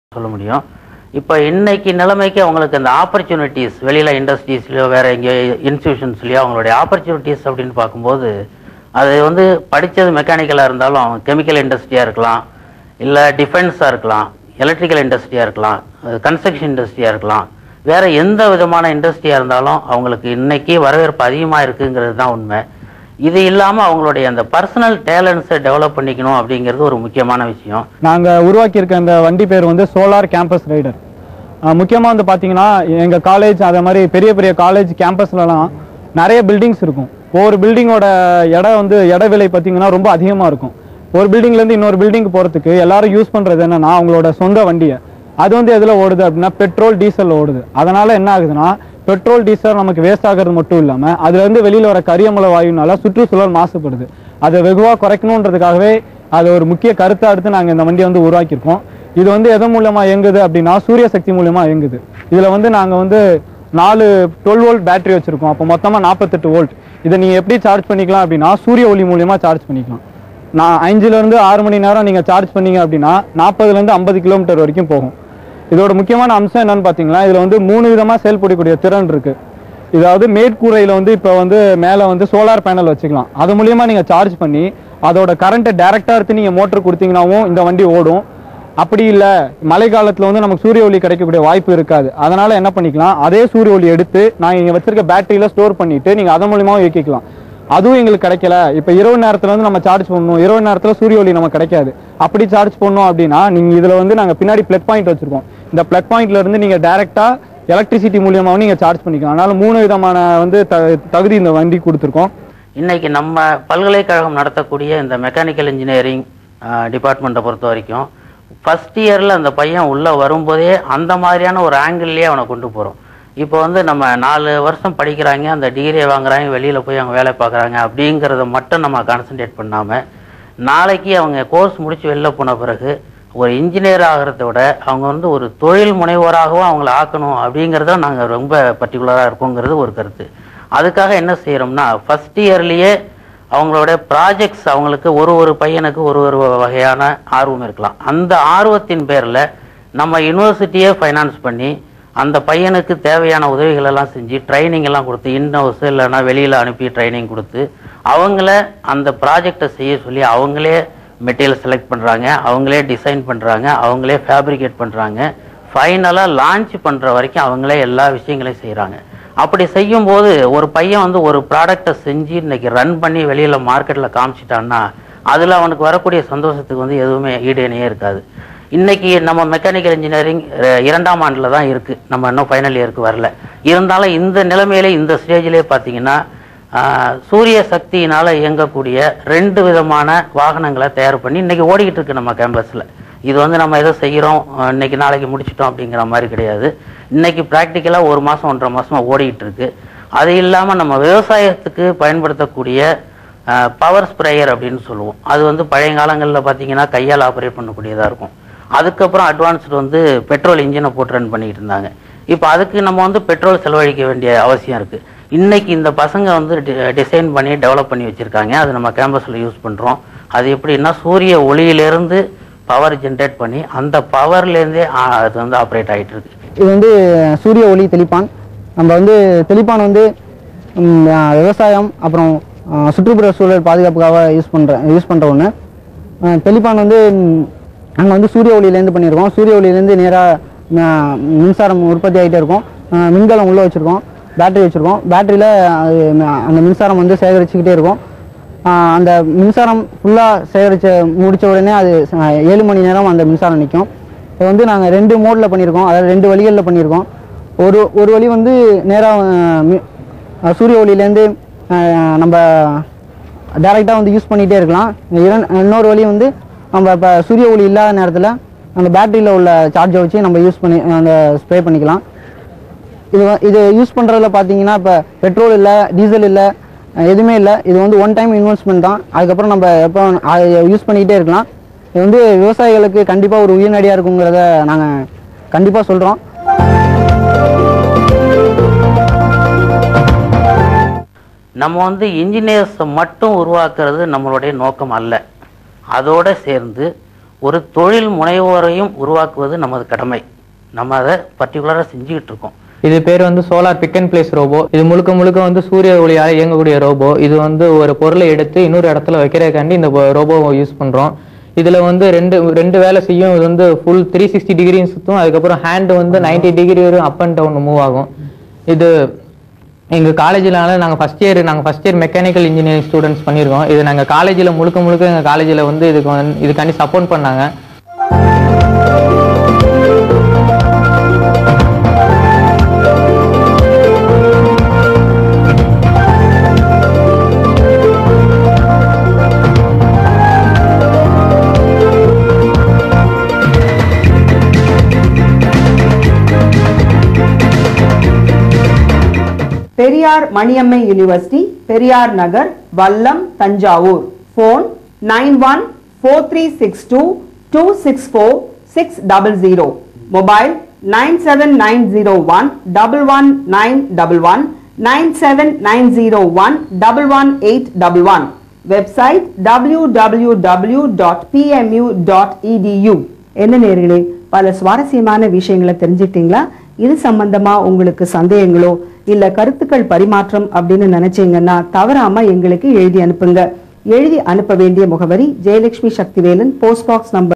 சொல்ல முடியும் இப்போ இன்னைக்கு நிலைமைக்கு அவங்களுக்கு அந்த ஆப்பர்ச்சுனிட்டிஸ் வெளியில் இண்டஸ்ட்ரீஸ்லையோ வேற எங்கேயோ இன்ஸ்டியூஷன்ஸ்லையோ அவங்களுடைய ஆப்பர்ச்சுனிட்டிஸ் அப்படின்னு பார்க்கும்போது அது வந்து படித்தது மெக்கானிக்கலாக இருந்தாலும் அவங்க கெமிக்கல் இண்டஸ்ட்ரியாக இருக்கலாம் இல்லை டிஃபென்ஸாக இருக்கலாம் எலக்ட்ரிக்கல் இண்டஸ்ட்ரியாக இருக்கலாம் கன்ஸ்ட்ரக்ஷன் இண்டஸ்ட்ரியாக இருக்கலாம் வேற எந்த விதமான இண்டஸ்ட்ரியாக இருந்தாலும் அவங்களுக்கு இன்னைக்கு வரவேற்பு அதிகமாக இருக்குங்கிறது தான் உண்மை இது இல்லாமல் அவங்களுடைய அந்த பர்சனல் டேலண்ட்ஸை டெவலப் பண்ணிக்கணும் அப்படிங்கிறது ஒரு முக்கியமான விஷயம் நாங்கள் உருவாக்கியிருக்க இந்த வண்டி பேர் வந்து சோலார் கேம்பஸ் ரைடர் முக்கியமாக வந்து பார்த்தீங்கன்னா எங்கள் காலேஜ் அதே மாதிரி பெரிய பெரிய காலேஜ் கேம்பஸ்லலாம் நிறைய பில்டிங்ஸ் இருக்கும் ஒவ்வொரு பில்டிங்கோட இடம் வந்து இட விலை பார்த்தீங்கன்னா ரொம்ப அதிகமாக இருக்கும் ஒரு பில்டிங்லேருந்து இன்னொரு பில்டிங் போகிறதுக்கு எல்லாரும் யூஸ் பண்ணுறது என்னன்னா அவங்களோட சொந்த வண்டியை அது வந்து எதில் ஓடுது அப்படின்னா பெட்ரோல் டீசல் ஓடுது அதனால என்ன ஆகுதுன்னா பெட்ரோல் டீசல் நமக்கு வேஸ்ட் ஆகிறது மட்டும் இல்லாமல் அதுல இருந்து வெளியில் வர கரியமல வாயுனால சுற்றுச்சூழல் மாசுபடுது அதை வெகுவாக குறைக்கணுன்றதுக்காகவே அது ஒரு முக்கிய கருத்தை அடுத்து நாங்கள் இந்த வண்டியை வந்து உருவாக்கியிருக்கோம் இது வந்து எதன் மூலமா இயங்குது அப்படின்னா சூரிய சக்தி மூலியமா இயங்குது இதுல வந்து நாங்க வந்து நாலு டுவெல் வோல்ட் பேட்டரி வச்சிருக்கோம் அப்போ மொத்தமா நாற்பத்தெட்டு வோல்ட் இதை நீங்க எப்படி சார்ஜ் பண்ணிக்கலாம் அப்படின்னா சூரிய ஒளி மூலியமா சார்ஜ் பண்ணிக்கலாம் நான் அஞ்சுல இருந்து ஆறு மணி நேரம் நீங்க சார்ஜ் பண்ணீங்க அப்படின்னா நாற்பதுல இருந்து ஐம்பது கிலோமீட்டர் வரைக்கும் போகும் இதோட முக்கியமான அம்சம் என்னன்னு பாத்தீங்கன்னா இதுல வந்து மூணு விதமா செயல்படக்கூடிய திறன் இருக்கு இதாவது மேற்கூரையில வந்து இப்போ வந்து மேலே வந்து சோலார் பேனல் வச்சுக்கலாம் அது மூலியமா நீங்க சார்ஜ் பண்ணி அதோட கரண்ட்டை டைரக்டா எடுத்து நீங்க மோட்டர் கொடுத்தீங்கன்னாவும் இந்த வண்டி ஓடும் அப்படி இல்ல மழை காலத்துல வந்து நமக்கு சூரிய ஒளி கிடைக்கக்கூடிய வாய்ப்பு இருக்காது அதனால என்ன பண்ணிக்கலாம் அதே சூரிய ஒளி எடுத்து நான் இங்க வச்சிருக்க பேட்டரியில ஸ்டோர் பண்ணிட்டு நீங்க அதன் மூலியமாவும் இயக்கிக்கலாம் அதுவும் எங்களுக்கு கிடைக்கல இப்ப இரவு நேரத்துல வந்து நம்ம சார்ஜ் பண்ணணும் இரவு நேரத்துல சூரிய ஒளி நமக்கு கிடைக்காது அப்படி சார்ஜ் பண்ணோம் அப்படின்னா நீங்க இதுல வந்து நாங்க பின்னாடி பிளக் பாயிண்ட் வச்சிருக்கோம் இந்த பிளக் பாயிண்ட்ல இருந்து நீங்க டைரக்டா எலக்ட்ரிசிட்டி மூலியமாவும் நீங்க சார்ஜ் பண்ணிக்கலாம் அதனால மூணு விதமான வந்து த- தகுதி இந்த வண்டி கொடுத்துருக்கோம் இன்னைக்கு நம்ம பல்கலைக்கழகம் நடத்தக்கூடிய இந்த மெக்கானிக்கல் இன்ஜினியரிங் டிபார்ட்மெண்ட்டை பொறுத்த வரைக்கும் ஃபர்ஸ்ட் இயரில் அந்த பையன் உள்ளே வரும்போதே அந்த மாதிரியான ஒரு ஆங்கிள்லேயே அவனை கொண்டு போகிறோம் இப்போ வந்து நம்ம நாலு வருஷம் படிக்கிறாங்க அந்த டிகிரியை வாங்குறாங்க வெளியில் போய் அவங்க வேலை பார்க்குறாங்க அப்படிங்கிறத மட்டும் நம்ம கான்சென்ட்ரேட் பண்ணாமல் நாளைக்கு அவங்க கோர்ஸ் முடிச்சு வெளில போன பிறகு ஒரு இன்ஜினியர் ஆகிறத விட அவங்க வந்து ஒரு தொழில் முனைவோராகவும் அவங்கள ஆக்கணும் அப்படிங்கிறத நாங்கள் ரொம்ப பர்டிகுலராக இருக்கோங்கிறது ஒரு கருத்து அதுக்காக என்ன செய்கிறோம்னா ஃபர்ஸ்ட் இயர்லேயே அவங்களோட ப்ராஜெக்ட்ஸ் அவங்களுக்கு ஒரு ஒரு பையனுக்கு ஒரு ஒரு வகையான ஆர்வம் இருக்கலாம் அந்த ஆர்வத்தின் பேரில் நம்ம யூனிவர்சிட்டியே ஃபைனான்ஸ் பண்ணி அந்த பையனுக்கு தேவையான உதவிகள் எல்லாம் செஞ்சு ட்ரைனிங் எல்லாம் கொடுத்து இன்ஹவுஸ் இல்லைன்னா வெளியில் அனுப்பி ட்ரைனிங் கொடுத்து அவங்கள அந்த ப்ராஜெக்டை செய்ய சொல்லி அவங்களே மெட்டீரியல் செலக்ட் பண்ணுறாங்க அவங்களே டிசைன் பண்ணுறாங்க அவங்களே ஃபேப்ரிகேட் பண்ணுறாங்க ஃபைனலாக லான்ச் பண்ணுற வரைக்கும் அவங்களே எல்லா விஷயங்களையும் செய்கிறாங்க அப்படி செய்யும்போது ஒரு பையன் வந்து ஒரு ப்ராடக்டை செஞ்சு இன்னைக்கு ரன் பண்ணி வெளியில் மார்க்கெட்டில் காமிச்சிட்டான்னா அதில் அவனுக்கு வரக்கூடிய சந்தோஷத்துக்கு வந்து எதுவுமே ஈடு இணையே இருக்காது இன்னைக்கு நம்ம மெக்கானிக்கல் இன்ஜினியரிங் இரண்டாம் ஆண்டில் தான் இருக்குது நம்ம இன்னும் ஃபைனல் இயருக்கு வரல இருந்தாலும் இந்த நிலைமையில இந்த ஸ்டேஜ்லேயே பார்த்தீங்கன்னா ஆஹ், சூரிய சக்தியினால் இயங்கக்கூடிய ரெண்டு விதமான வாகனங்களை தயார் பண்ணி இன்னைக்கு ஓடிக்கிட்டு இருக்கு நம்ம கேம்பஸில் இது வந்து நம்ம ஏதோ செய்கிறோம் அஹ், இன்னைக்கு நாளைக்கு முடிச்சிட்டோம் அப்படிங்கிற மாதிரி கிடையாது இன்னைக்கு ப்ராக்டிக்கலாக ஒரு மாதம் ஒன்றரை மாசமா ஓடிக்கிட்டு இருக்கு அது இல்லாமல் நம்ம விவசாயத்துக்கு பயன்படுத்தக்கூடிய பவர் ஸ்ப்ரேயர் அப்படின்னு சொல்லுவோம் அது வந்து பழைய காலங்களில் பார்த்தீங்கன்னா கையால் ஆப்ரேட் பண்ணக்கூடியதாக இருக்கும் அதுக்கப்புறம் அட்வான்ஸ்டு வந்து பெட்ரோல் இன்ஜினை போட்டு ரன் பண்ணிட்டு இருந்தாங்க இப்போ அதுக்கு நம்ம வந்து பெட்ரோல் செலவழிக்க வேண்டிய அவசியம் இருக்குது இன்னைக்கு இந்த பசங்க வந்து டிசைன் பண்ணி டெவலப் பண்ணி வச்சுருக்காங்க அது நம்ம கேம்பஸில் யூஸ் பண்ணுறோம் அது எப்படின்னா சூரிய ஒளியிலேருந்து பவர் ஜென்ரேட் பண்ணி அந்த பவர்லேருந்தே அது வந்து ஆப்ரேட் ஆகிட்டு இருக்கு இது வந்து சூரிய ஒளி தெளிப்பான் நம்ம வந்து தெளிப்பான் வந்து ம், ஆ, விவசாயம் அப்புறம் ஆ, சுற்றுப்புற சூழல் பாதுகாப்புக்காக யூஸ் பண்ணுற யூஸ் பண்ணுற ஒன்று தெளிப்பான் வந்து நாங்கள் வந்து சூரிய ஒளியிலேருந்து பண்ணியிருக்கோம் சூரிய ஒளியிலேருந்து நேராக மின்சாரம் உற்பத்தி ஆகிட்டே இருக்கும் ஆ, மின்கலம் உள்ளே வச்சுருக்கோம் பேட்டரி வச்சுருக்கோம் பேட்டரியில் அந்த மின்சாரம் வந்து சேகரிச்சுக்கிட்டே இருக்கும் ஆ, அந்த மின்சாரம் ஃபுல்லாக சேகரித்து முடித்த உடனே அது ஆ, ஏழு மணி நேரம் அந்த மின்சாரம் நிற்கும் இது வந்து நாங்கள் ரெண்டு மோடில் பண்ணியிருக்கோம் அதாவது ரெண்டு வழிகளில் பண்ணியிருக்கோம் ஒரு ஒரு வழி வந்து நேராக சூரிய ஒளியிலேருந்து நம்ம டைரெக்டாக வந்து யூஸ் பண்ணிகிட்டே இருக்கலாம் இரண் இன்னொரு வழி வந்து நம்ம இப்போ சூரிய ஒளி இல்லாத நேரத்தில் அந்த பேட்டரியில் உள்ள சார்ஜை வச்சு நம்ம யூஸ் பண்ணி அந்த ஸ்ப்ரே பண்ணிக்கலாம் இது வ- இது யூஸ் பண்ணுறதுல பார்த்தீங்கன்னா இப்போ பெட்ரோல் இல்லை டீசல் இல்லை அஹ் எதுவுமே இல்லை இது வந்து ஒன் டைம் இன்வெஸ்ட்மெண்ட் தான் அதுக்கப்புறம் நம்ம எப்போ யூஸ் பண்ணிக்கிட்டே இருக்கலாம் இது வந்து விவசாயிகளுக்கு கண்டிப்பாக ஒரு உயிர்நடியாக இருக்குங்கிறத நாங்கள் கண்டிப்பாக சொல்கிறோம் நம்ம வந்து இன்ஜினியர்ஸை மட்டும் உருவாக்குறது நம்மளுடைய நோக்கம் அல்ல அதோட சேர்ந்து ஒரு தொழில் முனைவோரையும் உருவாக்குவது நமது கடமை நம்ம அதை பர்டிகுலராக செஞ்சுக்கிட்டு இருக்கோம் இது பேர் வந்து solar pick and place robo இது முழுக்க முழுக்க வந்து சூரிய ஒளியால் இயங்கக்கூடிய ரோபோ இது வந்து ஒரு பொருளை எடுத்து இன்னொரு இடத்துல வைக்கிறதுக்காண்டி இந்த ரோபோவை யூஸ் பண்ணுறோம் இதில் வந்து ரெண்டு ரெண்டு வேலை செய்யும் இது வந்து ஃபுல் த்ரீ சிக்ஸ்டி டிகிரி சுற்றும் அதுக்கப்புறம் ஹேண்டு வந்து 90 டிகிரி வரும் அப் அண்ட் டவுன் மூவ் ஆகும் இது எங்கள் காலேஜினால நாங்கள் ஃபஸ்ட் இயர் நாங்கள் first year mechanical engineering students பண்ணியிருக்கோம் இது நாங்கள் காலேஜில் முழுக்க முழுக்க எங்கள் காலேஜில் வந்து இதுக்கு வந்து இதுக்காண்டி சப்போர்ட் பண்ணாங்க Periyar Maniammai university Periyar Nagar Vallam Thanjavur phone nine one four three six two two six four six double zero mobile nine seven nine zero one double one nine double one nine seven nine zero one double one eight double one website W W W dot PMU dot EDU என்ன நேர்களே பல சுவாரஸ்யமான விஷயங்களை தெரிஞ்சிட்டீங்களா இது சம்பந்தமா உங்களுக்கு சந்தேகங்களோ இல்ல கருத்துக்கள் பரிமாற்றம் அப்படின்னு நினைச்சீங்கன்னா தவறாம எங்களுக்கு எழுதி அனுப்புங்க எழுதி அனுப்ப வேண்டிய முகவரி Jayalakshmi Sakthivelan post box number